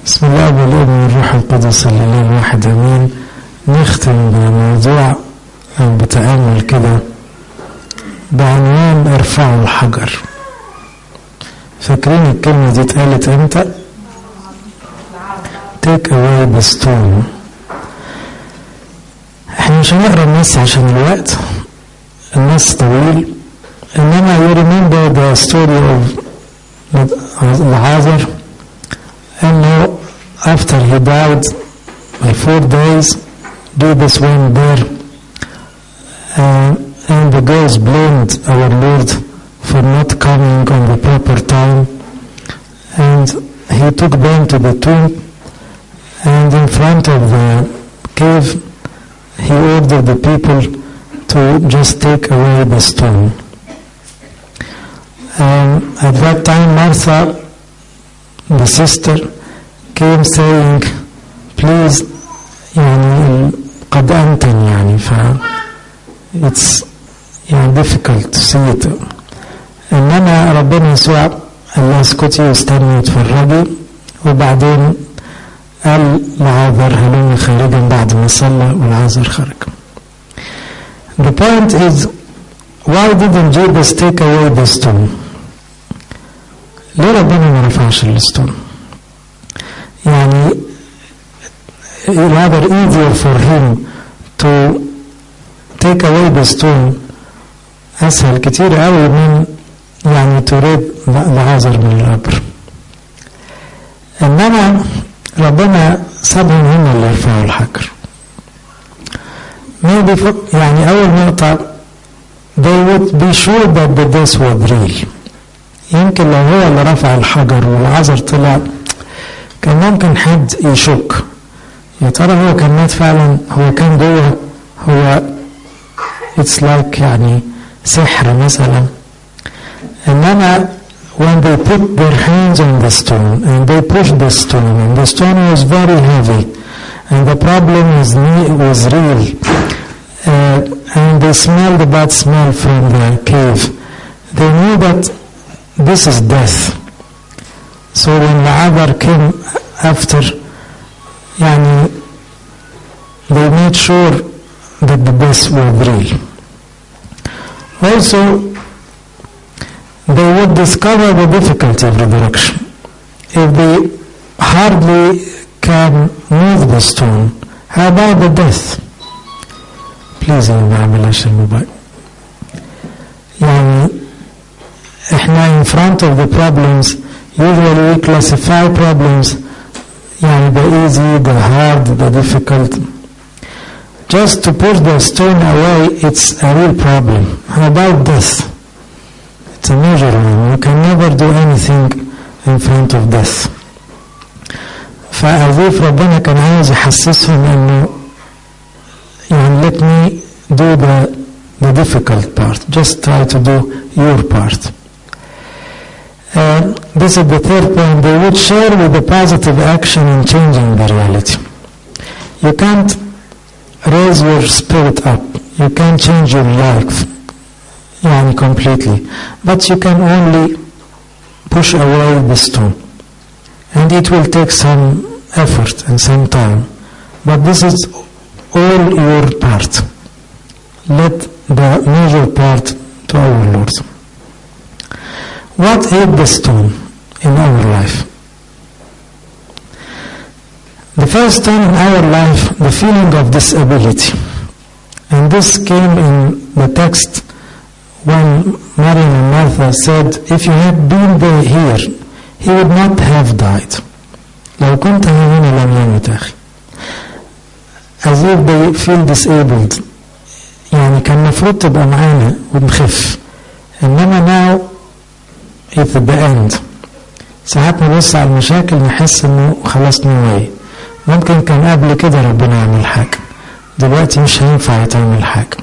بسم الله والابن والروح القدس الاله الواحد امين نختم بموضوع او بتامل كده بعنوان ارفعوا الحجر فاكرين الكلمة دي اتقالت امتى؟ take away the stone احنا مش هنقرا النص عشان الوقت النص طويل انما you remember the story of العازر انه after he died by four days Jesus went there uh, and the girls blamed our Lord for not coming on the proper time and he took them to the tomb and in front of the cave he ordered the people to just take away the stone um, at that time Martha the sister came saying please يعني قد أنتن يعني ف it's يعني difficult to see it إنما ربنا يسوع قال لها اسكتي واستني واتفرجي وبعدين قال لعازر هلم خارجا بعد ما صلى والعازر خرج The point is why didn't Jesus take away the stone? ليه ربنا ما رفعش الستون؟ يعني rather easier for him to take away the stone أسهل كتير قوي من يعني تريد العازر من القبر إنما ربنا سابهم هم اللي يرفعوا الحجر maybe يعني أول نقطة they would be sure that the death was real يمكن لو هو اللي رفع الحجر والعذر طلع كان ممكن حد يشك يا ترى هو كان مات فعلا هو كان جوه هو اتس لايك like يعني سحر مثلا انما when they put their hands on the stone and they pushed the stone and the stone was very heavy and the problem was was real uh, and they smelled the bad smell from the cave they knew that this is death so when the other came after يعني they made sure that the death was real also they would discover the difficulty of resurrection if they hardly can move the stone how about the death please ما اعملهاش الموبايل يعني احنا in front of the problems usually we classify problems يعني the easy the hard the difficult just to push the stone away it's a real problem how about death it's a major one you can never do anything in front of death فأضيف ربنا كان عايز يحسسهم انه يعني let me do the the difficult part just try to do your part uh, this is the third point they would share with the positive action in changing the reality you can't raise your spirit up you can't change your life يعني completely but you can only push away the stone and it will take some effort and some time but this is all your part let the major part to our Lord what is the stone in our life the first stone in our life the feeling of disability and this came in the text when Mary and Martha said, if you had been there here, he would not have died. لو كنت هنا لم يمت أخي. As if they feel disabled. يعني كان المفروض تبقى معانا ونخف. إنما now it's the end. ساعات نبص على المشاكل نحس إنه خلاص نواي. ممكن كان قبل كده ربنا يعمل حاجة. دلوقتي مش هينفع يتعمل حاجة.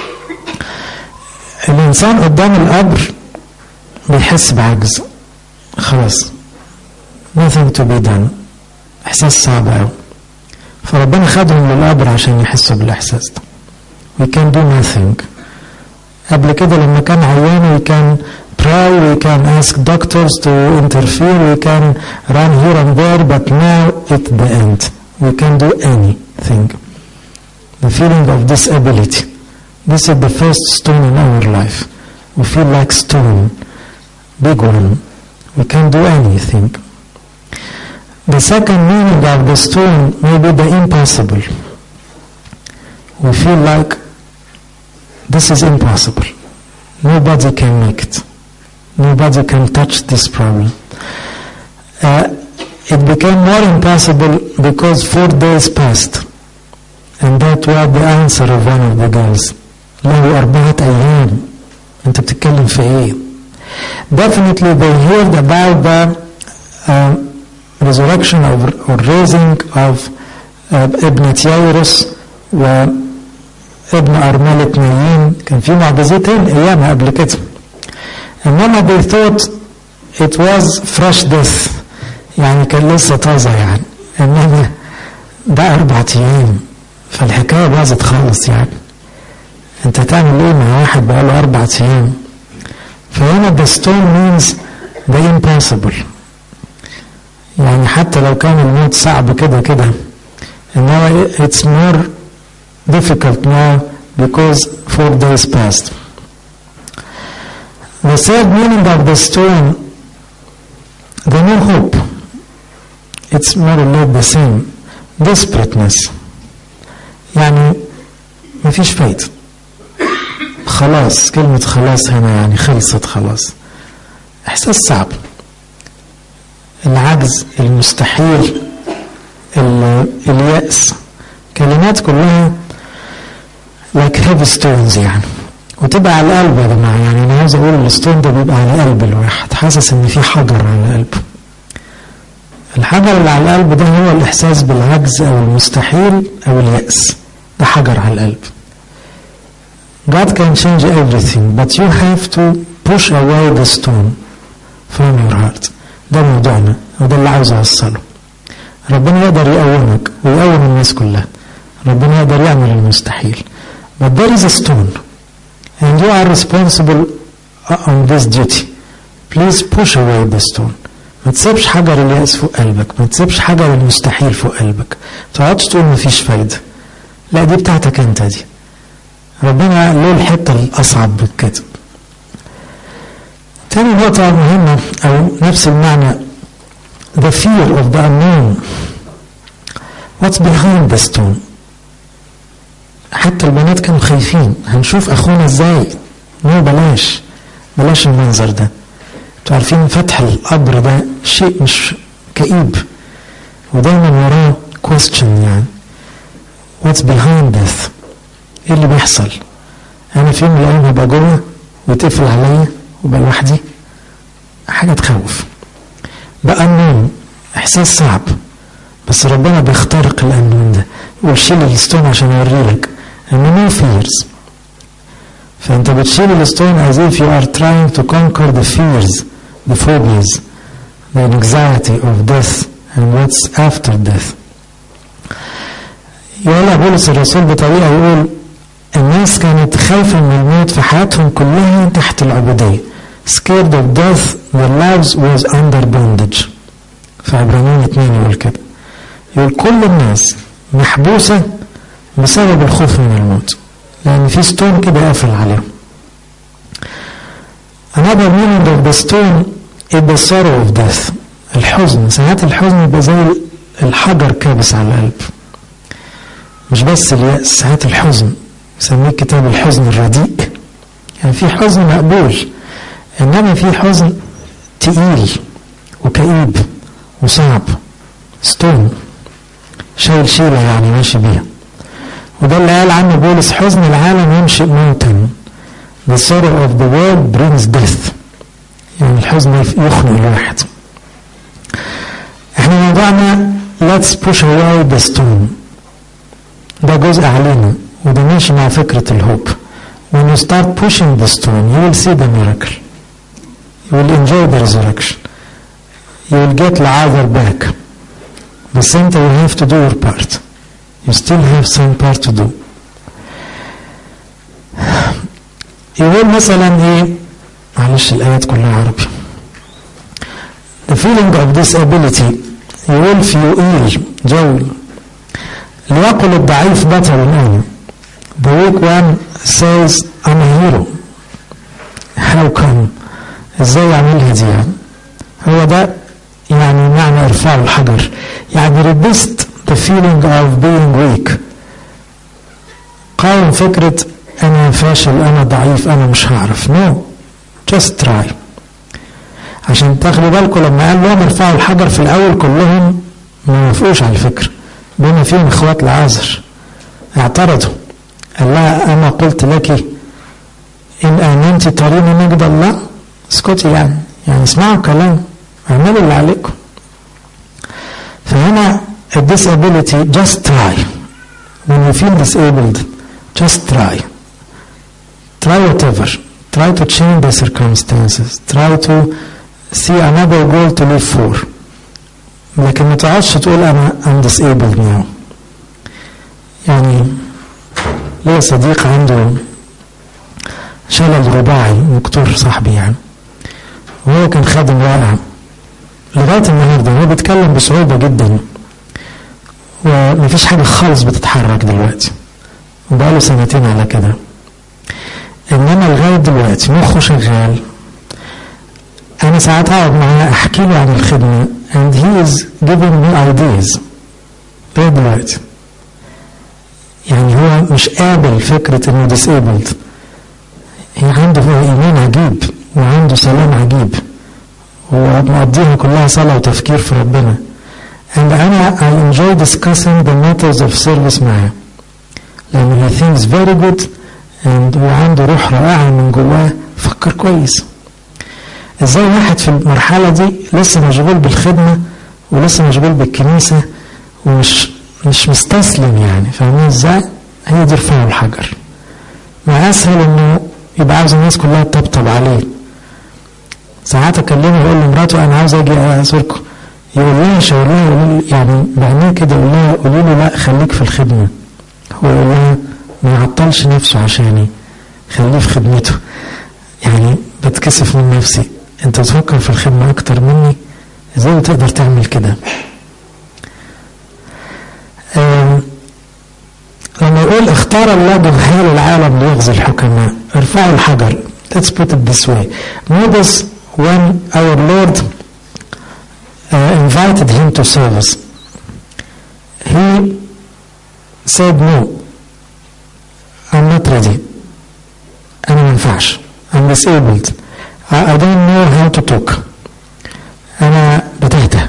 الإنسان قدام القبر بيحس بعجز خلاص nothing to be done إحساس صعب أوي فربنا خدهم للقبر عشان يحسوا بالإحساس ده we can do nothing قبل كده لما كان عيان we can cry, we can ask doctors to interfere, we can run here and there, but now at the end, we can do anything. The feeling of disability. This is the first stone in our life. We feel like stone, big one. We can do anything. The second meaning of the stone may be the impossible. We feel like this is impossible. Nobody can make it. Nobody can touch this problem. Uh, it became more impossible because four days passed. And that was the answer of one of the girls. له أربعة أيام. أنت بتتكلم في إيه؟ Definitely they heard about the uh, resurrection of, or raising of uh, ابنة يورس وابن أرملة نايين كان في معجزتين أيامها قبل كده إنما they thought it was fresh death يعني كان لسه طازة يعني إنما ده أربعة أيام فالحكاية باظت خالص يعني أنت تعمل إيه مع واحد بقاله أربعة أيام فهنا the stone means the impossible يعني حتى لو كان الموت صعب كده كده إنما it's more difficult now because four days passed. The third meaning of the stone, the no hope. It's more or less the same. Desperateness. يعني مفيش فايدة. خلاص كلمة خلاص هنا يعني خلصت خلاص. إحساس صعب. العجز المستحيل اليأس كلمات كلها like heavy stones يعني وتبقى على القلب يا جماعه يعني انا عاوز اقول الستون ده بيبقى على قلب الواحد حاسس ان في حجر على قلبه الحجر اللي على القلب ده هو الاحساس بالعجز او المستحيل او اليأس ده حجر على القلب God can change everything but you have to push away the stone from your heart ده موضوعنا وده اللي عاوز اوصله ربنا يقدر يقومك ويقوم الناس كلها ربنا يقدر يعمل المستحيل but there is a stone and you are responsible on this duty please push away the stone ما تسيبش حجر اليأس فوق قلبك ما تسيبش حجر المستحيل فوق قلبك ما تقعدش تقول مفيش فايدة لا دي بتاعتك انت دي ربنا له الحتة الأصعب من كده تاني نقطة مهمة أو نفس المعنى the fear of the unknown what's behind the stone حتى البنات كانوا خايفين هنشوف اخونا ازاي مو بلاش بلاش المنظر ده انتوا عارفين فتح القبر ده شيء مش كئيب ودايما وراه question يعني what's behind this ايه اللي بيحصل انا في يوم من الايام هبقى جوه ويتقفل عليا وابقى لوحدي حاجه تخوف بقى النوم احساس صعب بس ربنا بيخترق الانون ده وشيل الستون عشان اوريلك ان no fears فانت بتشيل الستون as if you are trying to conquer the fears the phobias the anxiety of death and what's after death يقول بولس الرسول بطريقه يقول الناس كانت خايفه من الموت في حياتهم كلها تحت العبوديه scared of death their lives was under bondage في عبرانيين اتنين يقول كده يقول كل الناس محبوسة بسبب الخوف من الموت لأن في ستون كده قافل عليهم Another meaning of the stone is the sorrow of death الحزن ساعات الحزن يبقى زي الحجر كابس على القلب مش بس اليأس ساعات الحزن يسميه كتاب الحزن الرديء يعني في حزن مقبول إنما في حزن تقيل وكئيب وصعب ستون شايل شيلة يعني ماشي بيها وده اللي قال عنه بولس حزن العالم ينشئ موتا The sorrow of the world brings death يعني الحزن يخنق الواحد احنا موضوعنا let's push away the stone ده جزء علينا وده ماشي مع فكرة الهوب when you start pushing the stone you will see the miracle you will enjoy the resurrection you will get Lazar back بس انت you have to do your part you still have some part to do يقول مثلا ايه معلش الآيات كلها عربي The feeling of disability يولف يقيل جول ليقل الضعيف بطل الآن The weak one says I'm a hero How come ازاي يعملها دي يعني هو ده يعني معنى ارفاع الحجر يعني resist the feeling of being weak قاوم فكرة أنا فاشل أنا ضعيف أنا مش هعرف no just try عشان تاخدوا بالكم لما قال لهم ارفعوا الحجر في الأول كلهم ما وافقوش على الفكرة بما فيهم إخوات العازر اعترضوا قال لها أنا قلت لك إن آمنت ترين مجد الله اسكتي يعني يعني اسمعوا كلام اعملوا اللي عليكم فهنا disability just try when you feel disabled just try try whatever try to change the circumstances try to see another goal to live for لكن ما تقعدش تقول انا I'm disabled now يعني ليا صديق عنده شلل رباعي دكتور صاحبي يعني وهو كان خادم رائع لغاية النهاردة هو بيتكلم بصعوبة جدا ومفيش حاجة خالص بتتحرك دلوقتي وبقاله سنتين على كده انما لغاية دلوقتي مخه شغال انا ساعات اقعد معاه احكي له عن الخدمة and he is giving me ideas لغاية دلوقتي يعني هو مش قابل فكرة انه disabled هي عنده ايمان عجيب وعنده سلام عجيب ومقضيها كلها صلاة وتفكير في ربنا and أنا I enjoy discussing the matters of service معاه لأن he thinks very good and وعنده روح رائعة من جواه فكر كويس ازاي واحد في المرحلة دي لسه مشغول بالخدمة ولسه مشغول بالكنيسة ومش مش مستسلم يعني فاهمين ازاي؟ هي دي رفع الحجر ما اسهل انه يبقى عاوز الناس كلها تطبطب عليه ساعات اكلمه يقول لمراته انا عاوز اجي ازوركم يقول لها شاور لها يقول يعني بعينيه كده يقول لها قولي له لا خليك في الخدمه هو يقول لها ما يعطلش نفسه عشاني خليه في خدمته يعني بتكسف من نفسي انت بتفكر في الخدمه اكتر مني ازاي تقدر تعمل كده لما يقول اختار الله جهال العالم ليغزي الحكماء ارفعوا الحجر let's put it this way notice when our Lord uh, invited him to service he said no I'm not ready أنا ما ينفعش I'm disabled I, I don't know how to talk أنا بتهته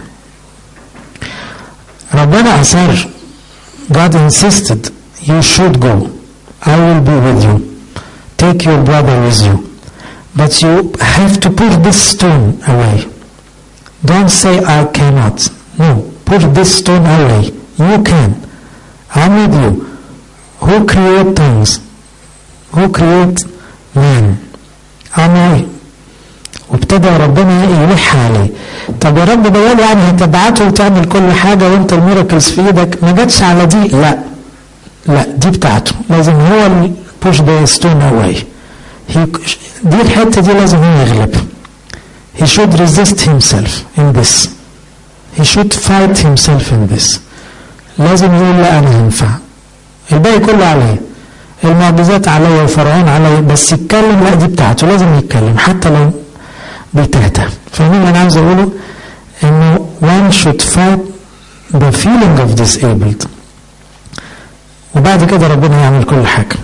ربنا أصر God insisted you should go I will be with you take your brother with you but you have to put this stone away don't say I cannot no put this stone away you can I'm with you who create things who create man I'm I وابتدى ربنا يلح عليه طب يا رب بيقول يعني هتبعته وتعمل كل حاجة وانت الميراكلز في ايدك ما جاتش على دي لا لا دي بتاعته لازم هو اللي push the stone away he, دي الحتة دي لازم هو يغلب he should resist himself in this he should fight himself in this لازم يقول لا انا هنفع الباقي كله عليا المعجزات عليا وفرعون عليا بس يتكلم لا دي بتاعته لازم يتكلم حتى لو بتهته فاهمين اللي انا عاوز اقوله انه one should fight the feeling of disabled وبعد كده ربنا يعمل كل حاجة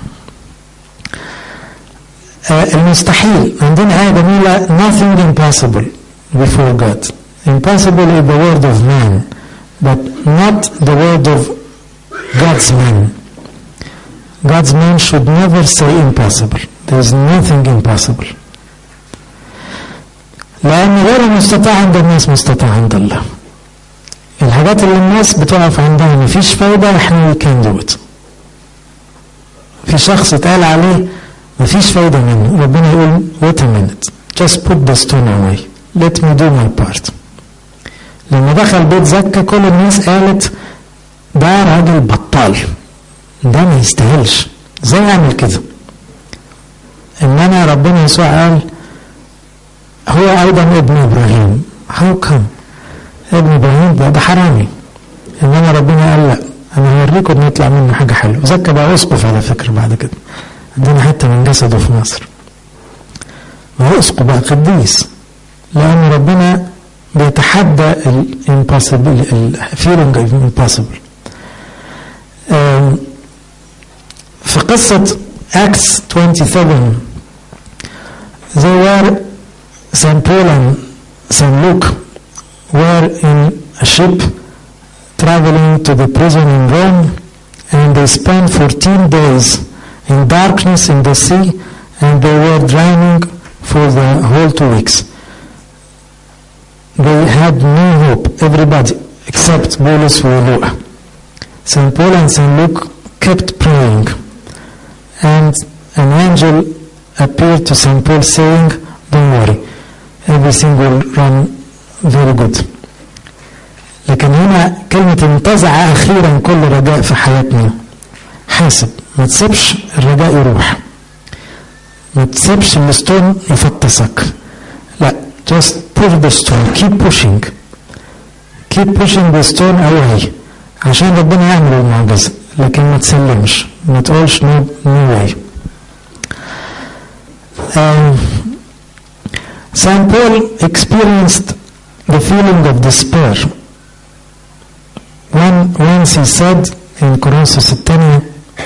آه المستحيل عندنا آية جميلة nothing impossible before God impossible is the word of man but not the word of God's man God's man should never say impossible there is nothing impossible لأن غير المستطاع عند الناس مستطاع عند الله الحاجات اللي الناس بتقف عندها مفيش فايدة احنا we can do it في شخص اتقال عليه مفيش فايدة منه ربنا يقول wait a minute just put the stone away let me do my part لما دخل بيت زكا كل الناس قالت ده راجل بطال ده ما يستاهلش ازاي اعمل كده انما ربنا يسوع قال هو أيضا ابن إبراهيم هاو كم ابن إبراهيم ده, ده حرامي إنما ربنا قال لا أنا هوريكم نطلع منه حاجة حلوة زكى بقى أسقف على فكرة بعد كده عندنا حتة من جسده في مصر ما هو أسقف بقى قديس لأن ربنا بيتحدى الامبوسيبل الفيلينج امبوسيبل في قصة Acts 27 they were St. Paul and St. Luke were in a ship traveling to the prison in Rome and they spent 14 days in darkness in the sea and they were drowning for the whole two weeks. They had no hope, everybody, except Paulus and St. Paul and St. Luke kept praying and an angel appeared to St. Paul saying, don't worry, everything will run very good. لكن هنا كلمة انتزع أخيرا كل رجاء في حياتنا حاسب ما تسيبش الرجاء يروح ما تسيبش الستون يفطسك لا just push the stone keep pushing keep pushing the stone away عشان ربنا يعمل المعجزة لكن ما تسلمش ما تقولش no, no way um, St. Paul experienced the feeling of despair when once he said in كورنثوس الثانية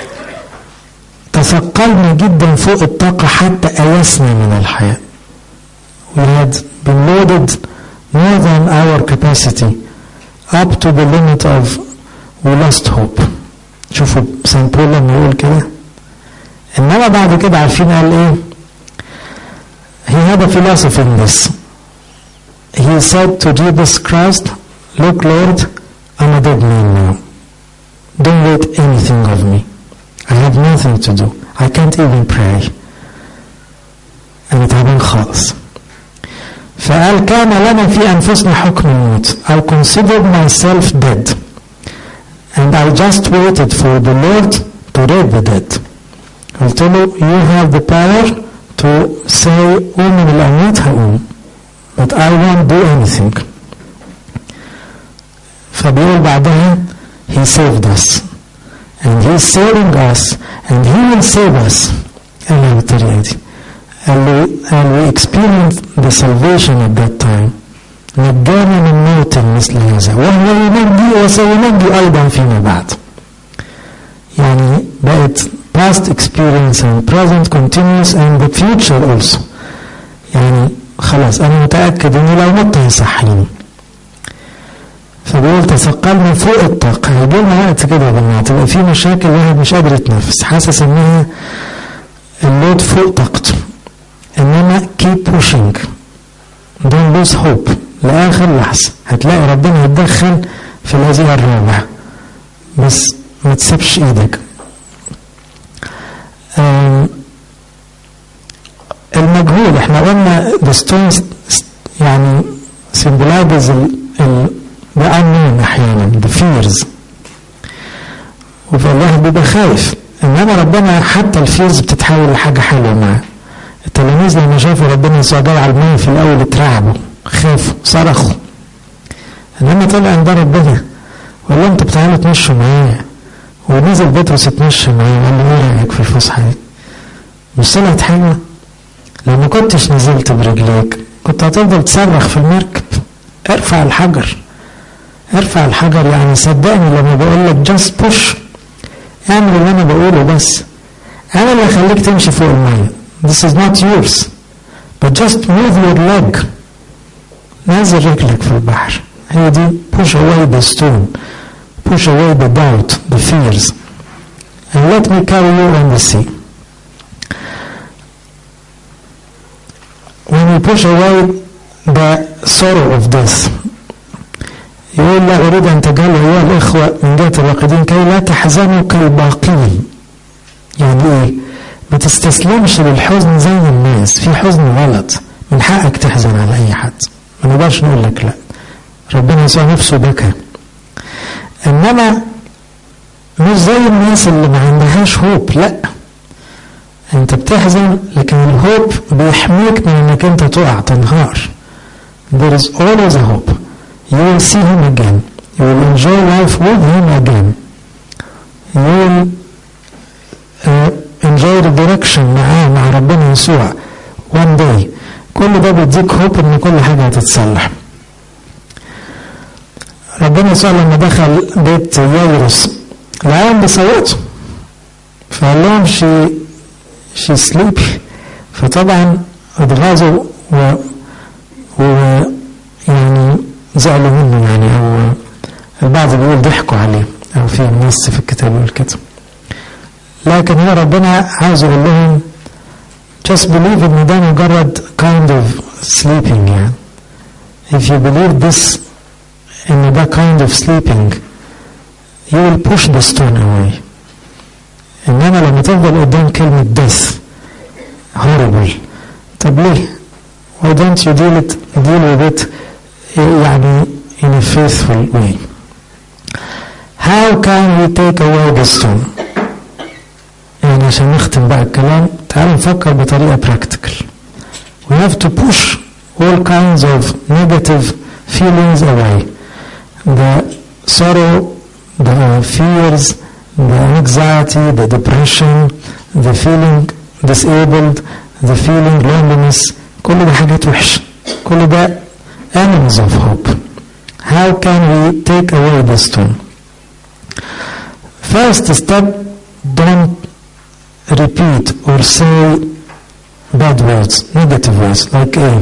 تثقلنا جدا فوق الطاقة حتى أيسنا من الحياة we had been loaded more than our capacity up to the limit of we lost hope شوفوا سان بول لما يقول كده انما بعد كده عارفين قال ايه he had a philosophy in this he said to Jesus Christ look Lord I'm a dead man now don't wait anything of me I have nothing to do I can't even pray أنا تعبان خالص فقال كان لنا في أنفسنا حكم الموت I considered myself dead and I just waited for the Lord to raise the dead قلت له you have the power to say قوم من الأموات هقوم but I won't do anything فبيقول بعدها he saved us and he's saving us and he will save us قال بالطريقة دي قال له and we experienced the salvation at that time نجانا من موت مثل هذا وهو ينجي وسينجي أيضا فيما بعد يعني بقت past experience and present continuous and the future also يعني خلاص أنا متأكد إنه لو مت هيصحيني فبيقول تثقلنا فوق الطاقة هيجي لنا وقت كده يا جماعة تبقى في مشاكل الواحد مش قادر يتنفس حاسس إنها اللود فوق طاقته إنما keep pushing don't lose hope لآخر لحظة هتلاقي ربنا يتدخل في الهزيمة الرابعة بس ما تسيبش ايدك المجهول احنا قلنا the stones يعني symbolizes ال the unknown احيانا the fears فالواحد بيبقى خايف انما ربنا حتى الفيرز بتتحول لحاجه حلوه معاه التلاميذ لما شافوا ربنا يسوع جاي على الماء في الاول اترعبوا خافوا صرخوا انما طلع عند ربنا وقال لهم انتوا بتعالوا تمشوا معايا ونزل بطرس يتمشى معايا وقال له ايه رايك في الفسحه دي؟ مش طلعت حلوه؟ لو ما كنتش نزلت برجليك كنت هتفضل تصرخ في المركب ارفع الحجر ارفع الحجر يعني صدقني لما بقول لك جاست بوش اعمل اللي انا بقوله بس انا اللي هخليك تمشي فوق الميه this is not yours but just move your leg نازل رجلك في البحر هي دي push away the stone push away the doubt the fears and let me carry you on the sea when we push away the sorrow of death يقول لا أريد أن تجعل أيها الإخوة من جهة الراقدين كي لا تحزنوا كالباقين يعني إيه؟ ما تستسلمش للحزن زي الناس في حزن غلط من حقك تحزن على أي حد ما نقدرش نقول لك لا ربنا يسوع نفسه بكى انما مش زي الناس اللي ما عندهاش هوب لا انت بتحزن لكن الهوب بيحميك من انك انت تقع تنهار there is always a hope you will see him again you will enjoy life with him again you will uh, enjoy the direction معاه مع ربنا يسوع one day كل ده بيديك هوب ان كل حاجه هتتصلح ربنا يسوع لما دخل بيت يايروس لقاهم بيصوتوا فقال لهم شي شي سليبي فطبعا اتغاظوا و, و يعني زعلوا منه يعني او البعض بيقول ضحكوا عليه او في نص في الكتاب يقول كده لكن هو ربنا عاوز يقول لهم just believe ان ده مجرد kind of sleeping يعني if you believe this ان ده kind of sleeping you will push the stone away انما لما تفضل قدام كلمة death horrible طب ليه why don't you deal it deal with it يعني in a faithful way how can we take away the stone يعني عشان نختم بقى الكلام تعالوا نفكر بطريقة practical we have to push all kinds of negative feelings away the sorrow the fears the anxiety the depression the feeling disabled the feeling loneliness كل ده حاجات وحشة كل ده enemies of hope how can we take away the stone first step don't repeat or say bad words negative words like ايه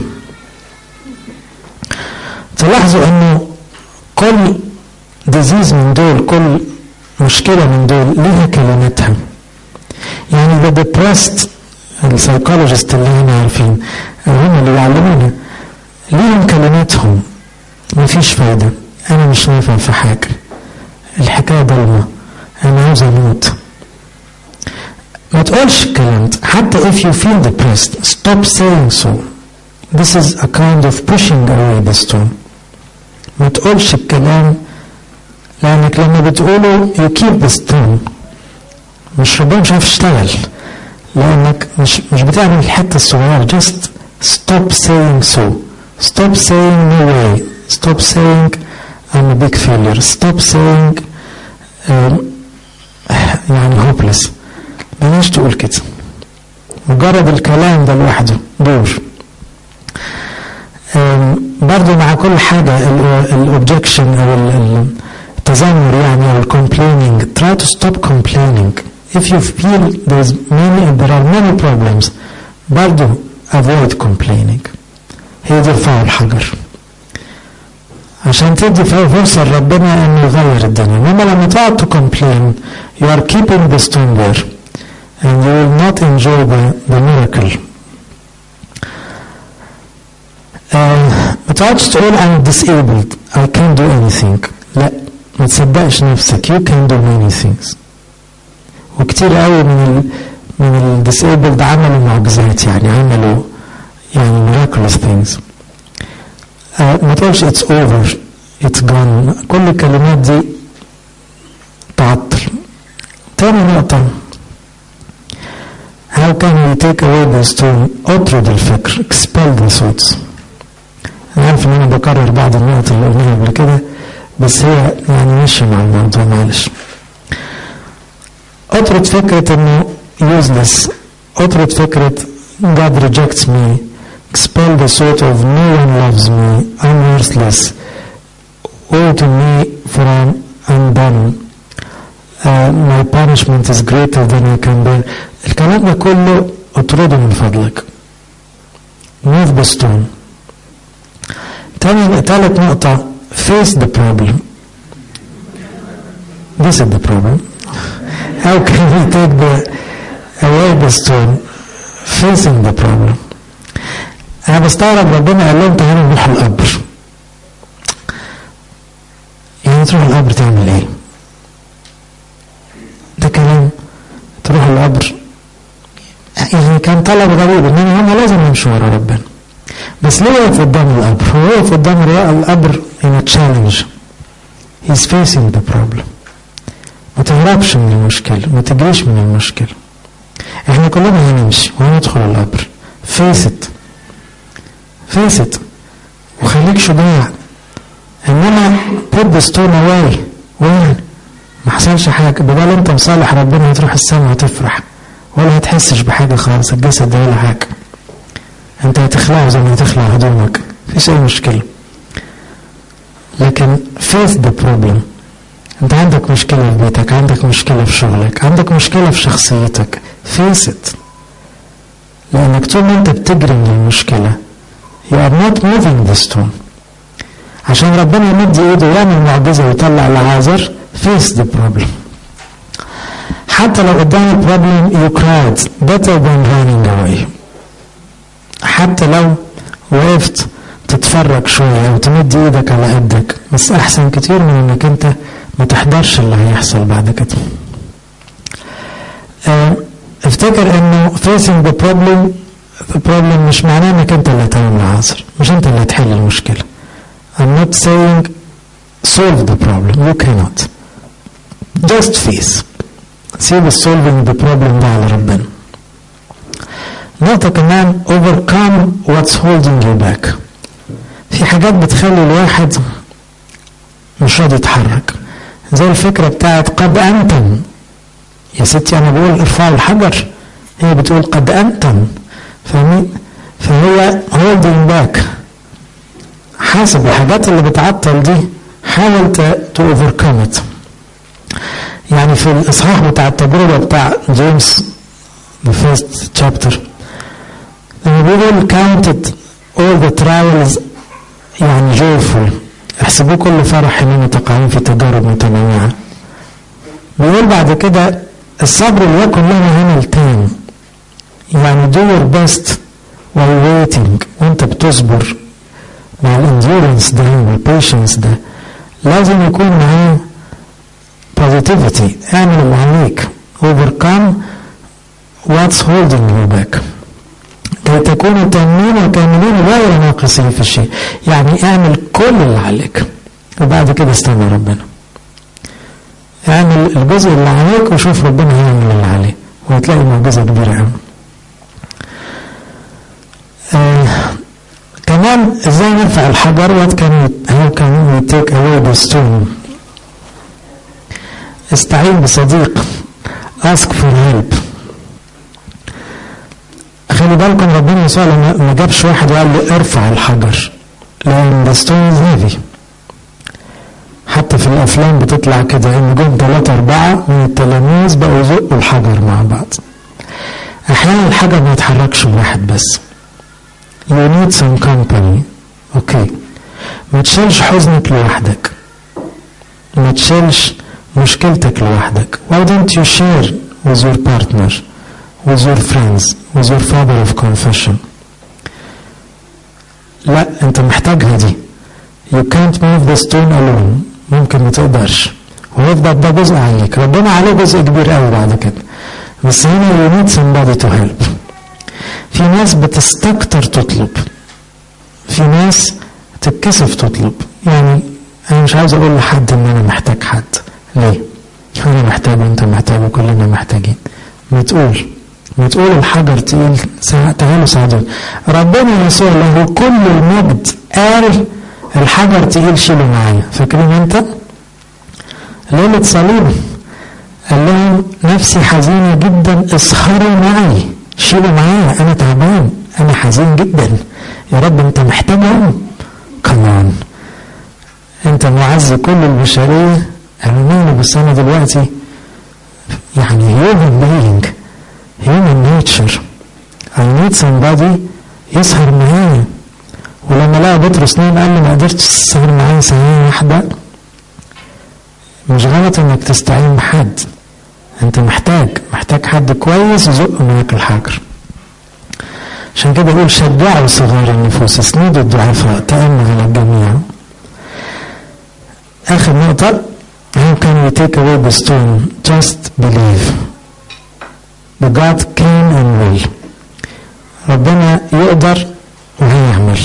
تلاحظوا انه كل disease من دول كل مشكلة من دول ليها كلماتها يعني the depressed السايكولوجيست اللي احنا عارفين هم اللي بيعلمونا ليهم كلماتهم مفيش فايدة أنا مش نافع في حاجة الحكاية ضلمة أنا عاوز أموت ما تقولش الكلام ده حتى if you feel depressed stop saying so this is a kind of pushing away the stone ما تقولش الكلام لأنك لما بتقوله you keep the stone مش ربنا مش عارف يشتغل لأنك مش مش بتعمل الحتة الصغيرة just stop saying so stop saying no way stop saying I'm a big failure stop saying um, يعني hopeless بلاش تقول كده مجرد الكلام ده لوحده دور برضو مع كل حاجة الobjection أو التذمر يعني أو complaining try to stop complaining if you feel there's many there are many problems برضو avoid complaining هي دي رفع الحجر عشان تدي فيها فرصة لربنا انه يغير الدنيا انما لما تقعد to complain you are keeping the stone there and you will not enjoy the, the miracle ما تقعدش تقول I'm disabled I can't do anything لا ما تصدقش نفسك you can do many things وكتير قوي من ال من ال disabled عملوا معجزات يعني عملوا يعني miraculous things uh, ما تقولش it's over it's gone كل الكلمات دي تعطل تاني نقطة how can we take away the stone اطرد الفكر expel the thoughts أنا عارف إن أنا بكرر بعض النقط اللي قلناها قبل كده بس هي يعني ماشية مع الموضوع معلش اطرد فكرة إنه useless اطرد فكرة God rejects me expel the thought of no one loves me I'm worthless woe to me for I'm undone uh, my punishment is greater than I can bear الكلام ده كله اطرده من فضلك move the stone تاني تالت نقطة face the problem this is the problem how can we take the away the stone facing the problem انا بستغرب ربنا قال لهم تعالوا نروح القبر يعني تروح القبر تعمل ايه ده كلام تروح القبر يعني كان طلب غريب انما هم لازم يمشوا ورا ربنا بس ليه واقف قدام القبر هو واقف قدام القبر in a challenge he's facing the problem ما تهربش من المشكلة ما تجريش من المشكلة احنا كلنا هنمشي وهندخل القبر فيست فيست وخليك شجاع انما put the stone away وين ما حصلش حاجه بدل انت مصالح ربنا هتروح السما وتفرح ولا هتحسش بحاجه خالص الجسد ده ولا حاجه انت هتخلعه زي ما هتخلع هدومك مفيش اي مشكله لكن face the problem انت عندك مشكلة في بيتك عندك مشكلة في شغلك عندك مشكلة في شخصيتك face it لانك طول ما انت بتجري من المشكلة you are not moving the stone عشان ربنا يمد ايده ويعمل معجزة ويطلع العازر face the problem حتى لو قدام البروبلم you cried better than running away حتى لو وقفت تتفرج شوية أو تمد إيدك على قدك بس أحسن كتير من إنك أنت ما تحضرش اللي هيحصل بعد كده افتكر إنه facing the problem the problem مش معناه إنك أنت اللي هتعمل العصر مش أنت اللي هتحل المشكلة I'm not saying solve the problem you cannot just face سيب solving the problem ده على ربنا نقطة كمان overcome what's holding you back في حاجات بتخلي الواحد مش راضي يتحرك زي الفكرة بتاعت قد أنتم يا ستي أنا بقول ارفعوا الحجر هي بتقول قد أنتم فاهمين فهي holding back حاسب الحاجات اللي بتعطل دي حاول تو overcome it يعني في الإصحاح بتاع التجربة بتاع جيمس the first chapter لما بيقول counted all the trials يعني joyful احسبوه كل فرح حين تقعون في تجارب متنوعة بيقول بعد كده الصبر ليكن له عمل يعني do your best while waiting وانت بتصبر مع الانديورنس ده والبيشنس ده لازم يكون معاه positivity اعمل اللي عليك overcome what's holding you back كي تكونوا تامين وكاملين غير ناقصين في الشيء يعني اعمل كل اللي عليك وبعد كده استنى ربنا اعمل الجزء اللي عليك وشوف ربنا هيعمل اللي عليه وهتلاقي معجزه كبيره قوي آه كمان ازاي نرفع الحجر وات كان هاو كان وي تيك اواي ذا ستون استعين بصديق ask for help خلي بالكم ربنا يسوع لما ما جابش واحد وقال له ارفع الحجر لان ذا ستون هيفي حتى في الافلام بتطلع كده ان جم ثلاثة اربعة من التلاميذ بقوا يزقوا الحجر مع بعض احيانا الحجر ما يتحركش واحد بس you need some company اوكي ما تشيلش حزنك لوحدك ما تشيلش مشكلتك لوحدك why don't you share with your partner with your friends with your father of confession لا انت محتاجها دي you can't move the stone alone ممكن ما تقدرش ويفضل ده جزء عليك ربنا عليه جزء كبير قوي بعد كده بس هنا you need somebody to help في ناس بتستكتر تطلب في ناس تتكسف تطلب يعني انا مش عاوز اقول لحد ان انا محتاج حد ليه انا محتاج وانت محتاج وكلنا محتاجين ما تقول ما تقول الحجر تقيل تعالوا ساعدوني ربنا يسوع له كل المجد قال الحجر تقيل شيله معايا فاكرين انت ليلة صليب قال لهم نفسي حزينة جدا اسهروا معي شيلوا معايا انا تعبان انا حزين جدا يا رب انت محتاجهم كمان انت معز كل البشرية قالوا ماله بس انا دلوقتي يعني human being human nature I need somebody يسهر معايا ولما لقى بطرس نايم قال له ما قدرتش تسهر معايا ثانية واحدة مش غلط انك تستعين بحد انت محتاج محتاج حد كويس يزق معاك الحجر عشان كده يقول شجعوا صغار النفوس اسندوا الضعفاء تأموا على الجميع آخر نقطة How can we take away the stone? Just believe. The God can and will. ربنا يقدر وهيعمل.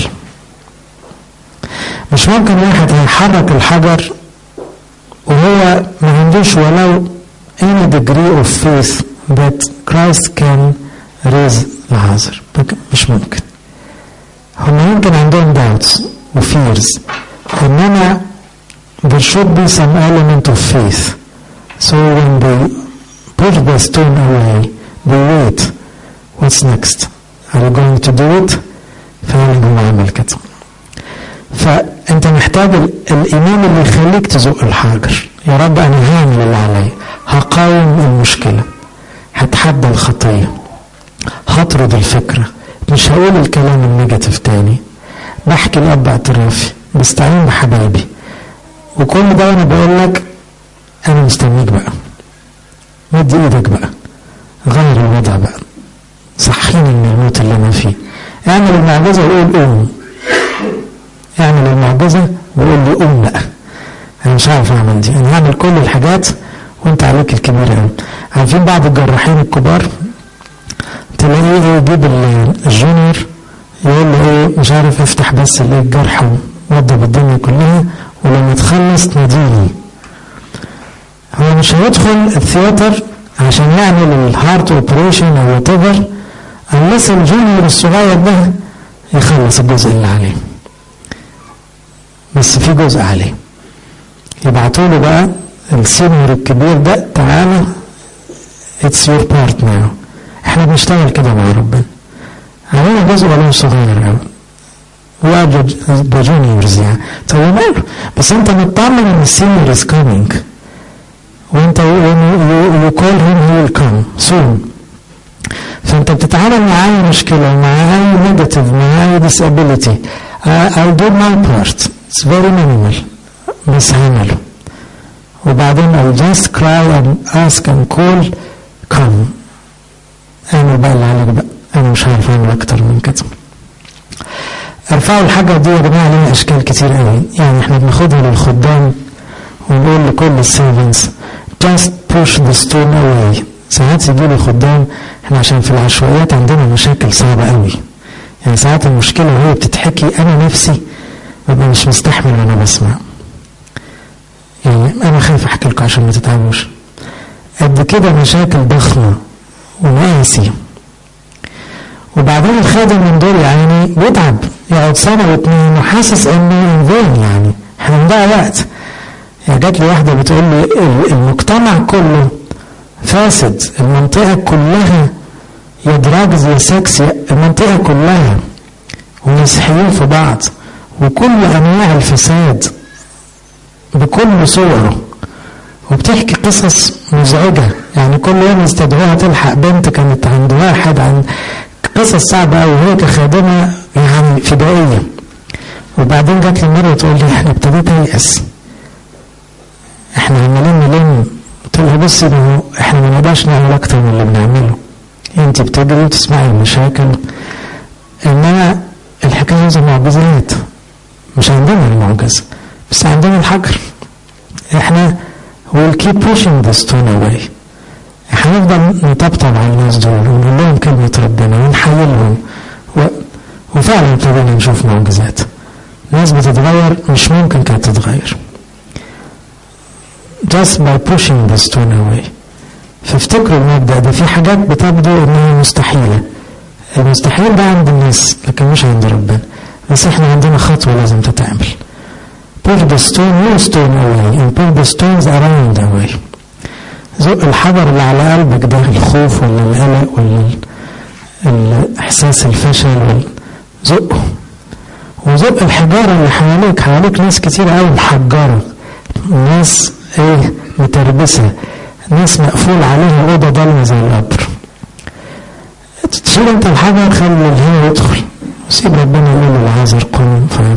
مش ممكن واحد هيحرك الحجر وهو ما عندوش ولو any degree of faith that Christ can raise لعازر مش ممكن هم يمكن عندهم doubts و fears انما there should be some element of faith so when they push the stone away they wait what's next are you going to do it فعلا هو عمل كده فانت محتاج الايمان اللي يخليك تزق الحجر يا رب انا هعمل اللي عليا هقاوم المشكله هتحدى الخطيه هطرد الفكره مش هقول الكلام النيجاتيف تاني بحكي الاب اعترافي بستعين بحبايبي وكل ده انا بقول لك انا مستنيك بقى مد ايدك بقى غير الوضع بقى صحيني من الموت اللي انا فيه اعمل المعجزه وقول قوم اعمل المعجزه وقول لي قوم بقى انا مش عارف اعمل دي انا هعمل كل الحاجات وانت عليك الكبير قوي عارفين بعض الجراحين الكبار تلاقيه ايه يجيب الجونيور يقول له ايه مش عارف افتح بس الايه الجرح ووضب الدنيا كلها ولما تخلص ناديني هو مش هيدخل الثياتر عشان يعمل الهارت اوبريشن او وات ايفر unless الجونيور الصغير ده يخلص الجزء اللي عليه بس في جزء عليه يبعتوا له بقى السينيور الكبير ده تعالى اتس يور بارت ناو احنا بنشتغل كده مع ربنا علينا جزء ولو صغير قوي وي ار ذا جونيورز يعني طب وماله بس انت مطمن ان السينيور از كامينج وانت يو كول هيم هي ويل كام سون فانت بتتعامل مع اي مشكله مع اي نيجاتيف مع اي disability I'll do my part it's very minimal بس هعمله وبعدين I'll just cry and ask and call come اعمل بقى اللي عليك بقى انا مش عارف اعمل اكتر من كده ارفعوا الحاجة دي يا جماعة ليها اشكال كتير قوي يعني احنا بناخدها للخدام ونقول لكل السيرفنتس just push the stone away ساعات يجي لي خدام احنا عشان في العشوائيات عندنا مشاكل صعبة قوي يعني ساعات المشكلة وهي بتتحكي انا نفسي ببقى مش مستحمل وانا بسمع يعني انا خايف احكي لكم عشان ما تتعبوش قد كده مشاكل ضخمة ومقاسي وبعدين الخادم من دول يعني بيتعب يقعد سنة واتنين وحاسس انه انفين يعني احنا بنضيع وقت يعني جات لي واحدة بتقول لي المجتمع كله فاسد المنطقة كلها يا دراجز يا سكس المنطقة كلها ومسيحيين في بعض وكل أنواع الفساد بكل صوره وبتحكي قصص مزعجة يعني كل يوم يستدعوها تلحق بنت كانت عند واحد عن قصص صعبة أوي وهي كخادمة يعني فدائية وبعدين جات لي مرة تقول لي احنا ابتديت أيأس احنا عمالين نلم قلت لها بصي ما هو احنا ما نقدرش نعمل أكتر من اللي بنعمله انت بتجري وتسمعي المشاكل انما الحكاية عايزة معجزات مش عندنا المعجزة بس عندنا الحجر احنا we'll keep pushing the stone away هنفضل نطبطب على الناس دول ونقول لهم كلمة ربنا ونحيلهم و... وفعلا ابتدينا نشوف معجزات ناس بتتغير مش ممكن كانت تتغير just by pushing the stone away فافتكروا المبدأ ده في حاجات بتبدو انها مستحيلة المستحيل ده عند الناس لكن مش عند ربنا بس احنا عندنا خطوة لازم تتعمل push the stone no stone away and push the stones around away زق الحجر اللي على قلبك ده الخوف ولا القلق ولا الاحساس الفشل ولا زقه وزق الحجاره اللي حواليك حواليك ناس كتير قوي محجره ناس ايه متربسه ناس مقفول عليها اوضه ضلمه زي القبر تشيل انت الحجر خلي الهواء يدخل وسيب ربنا يقول للعازر قوم فيقوم